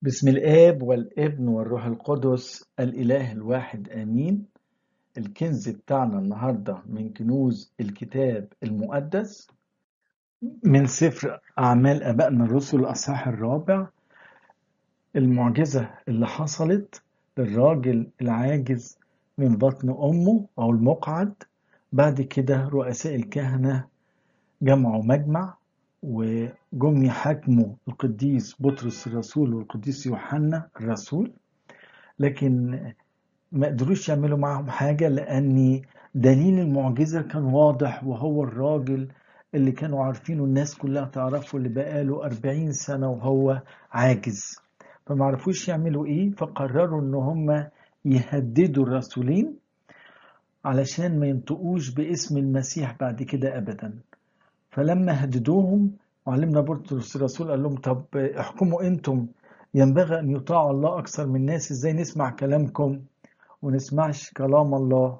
بسم الآب والابن والروح القدس الإله الواحد آمين الكنز بتاعنا النهاردة من كنوز الكتاب المقدس من سفر أعمال آبائنا الرسل الأصحاح الرابع المعجزة اللي حصلت للراجل العاجز من بطن أمه أو المقعد بعد كده رؤساء الكهنة جمعوا مجمع وجم يحاكموا القديس بطرس الرسول والقديس يوحنا الرسول لكن ما قدروش يعملوا معهم حاجة لأن دليل المعجزة كان واضح وهو الراجل اللي كانوا عارفينه الناس كلها تعرفه اللي بقاله أربعين سنة وهو عاجز فما عرفوش يعملوا إيه فقرروا إن هم يهددوا الرسولين علشان ما ينطقوش باسم المسيح بعد كده أبدا فلما هددوهم معلمنا بطرس الرسول قال لهم طب احكموا انتم ينبغي ان يطاع الله اكثر من الناس ازاي نسمع كلامكم ونسمعش كلام الله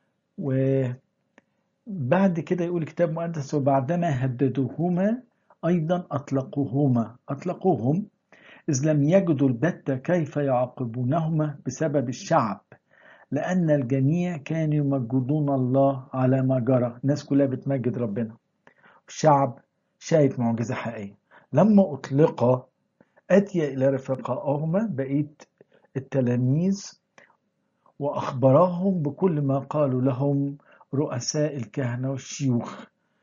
وبعد كده يقول الكتاب المقدس وبعدما هددوهما ايضا اطلقوهما اطلقوهم اذ لم يجدوا البتة كيف يعاقبونهما بسبب الشعب لان الجميع كانوا يمجدون الله على ما جرى الناس كلها بتمجد ربنا الشعب شايف معجزة حقيقية لما أطلق أتي إلى رفقائهما بقية التلاميذ وأخبرهم بكل ما قالوا لهم رؤساء الكهنة والشيوخ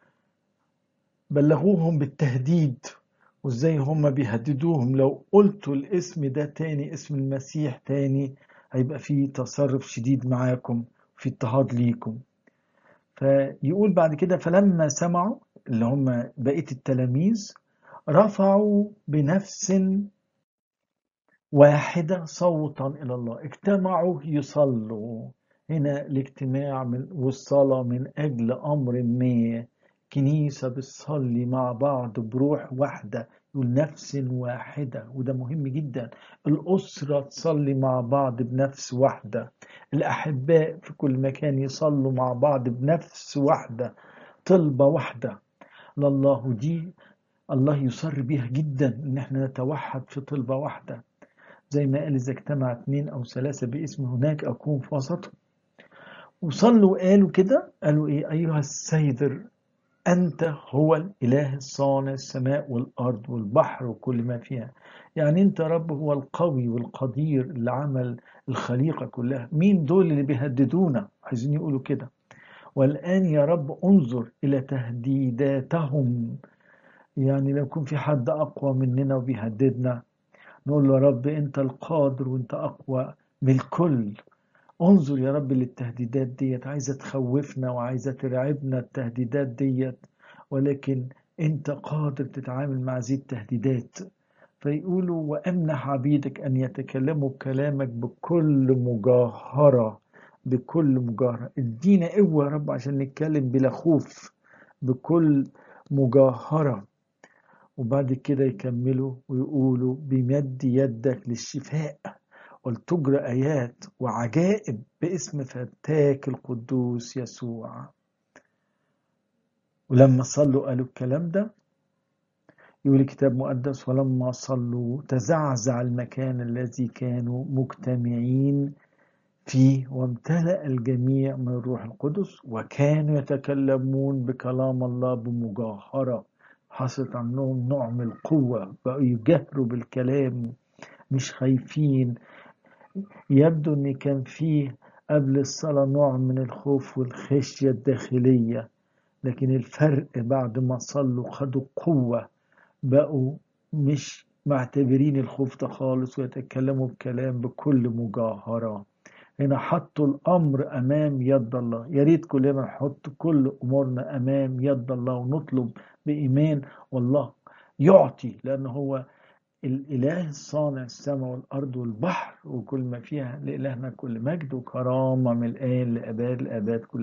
بلغوهم بالتهديد وازاي هم بيهددوهم لو قلتوا الاسم ده تاني اسم المسيح تاني هيبقى فيه تصرف شديد معاكم في اضطهاد ليكم فيقول بعد كده فلما سمعوا اللي هم بقية التلاميذ رفعوا بنفس واحدة صوتا إلى الله اجتمعوا يصلوا هنا الاجتماع من والصلاة من أجل أمر ما كنيسة بتصلي مع بعض بروح واحدة يقول نفس واحدة وده مهم جدا الأسرة تصلي مع بعض بنفس واحدة الأحباء في كل مكان يصلوا مع بعض بنفس واحدة طلبة واحدة لله ودي الله يصر بيها جدا ان احنا نتوحد في طلبة واحدة زي ما قال اذا اجتمع اثنين او ثلاثة باسم هناك اكون في وسطهم وصلوا وقالوا كده قالوا ايه ايها السيد انت هو الاله الصانع السماء والارض والبحر وكل ما فيها يعني انت رب هو القوي والقدير اللي عمل الخليقة كلها مين دول اللي بيهددونا عايزين يقولوا كده والآن يا رب انظر إلى تهديداتهم يعني لو يكون في حد أقوى مننا وبيهددنا نقول له يا رب أنت القادر وأنت أقوى من الكل انظر يا رب للتهديدات ديت عايزة تخوفنا وعايزة ترعبنا التهديدات ديت ولكن أنت قادر تتعامل مع هذه التهديدات فيقولوا وأمنح عبيدك أن يتكلموا بكلامك بكل مجاهرة بكل مجاهرة ادينا قوة يا رب عشان نتكلم بلا خوف بكل مجاهرة وبعد كده يكملوا ويقولوا بمد يدك للشفاء ولتجرى آيات وعجائب باسم فتاك القدوس يسوع ولما صلوا قالوا الكلام ده يقول الكتاب مقدس ولما صلوا تزعزع المكان الذي كانوا مجتمعين فيه وامتلأ الجميع من الروح القدس وكانوا يتكلمون بكلام الله بمجاهرة حصلت عنهم نوع من القوة بقوا يجهروا بالكلام مش خايفين يبدو ان كان فيه قبل الصلاة نوع من الخوف والخشية الداخلية لكن الفرق بعد ما صلوا خدوا قوة بقوا مش معتبرين الخوف ده خالص ويتكلموا بكلام بكل مجاهرة هنا حطوا الأمر أمام يد الله يا ريت كلنا نحط كل أمورنا أمام يد الله ونطلب بإيمان والله يعطي لأن هو الإله الصانع السماء والأرض والبحر وكل ما فيها لإلهنا كل مجد وكرامة من الآن لأباد الآباد كل